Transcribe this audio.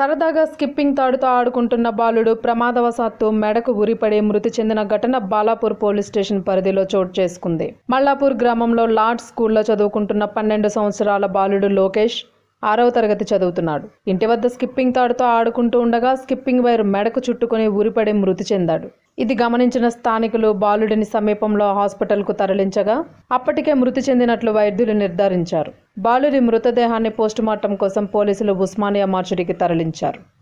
సరదాగా స్కిప్పింగ్ తాడుతో ఆడుకుంటున్న బాలుడు ప్రమాదవశాత్తు మెడకు ఉరిపడి మృతి చెందిన ఘటన బాలాపూర్ పోలీస్ స్టేషన్ పరిధిలో చోటు చేసుకుంది మల్లాపూర్ గ్రామంలో లార్డ్ స్కూల్లో చదువుకుంటున్న పన్నెండు సంవత్సరాల బాలుడు లోకేష్ ఆరవ తరగతి చదువుతున్నాడు ఇంటి వద్ద స్కిప్పింగ్ తాడుతో ఆడుకుంటూ ఉండగా స్కిప్పింగ్ వైర్ మెడకు చుట్టుకుని ఉరిపడి మృతి చెందాడు ఇది గమనించిన స్థానికులు బాలుడిని సమీపంలో హాస్పిటల్కు తరలించగా అప్పటికే మృతి చెందినట్లు వైద్యులు నిర్ధారించారు బాలుడి మృతదేహాన్ని పోస్టుమార్టం కోసం పోలీసులు ఉస్మానియా మార్చురీకి తరలించారు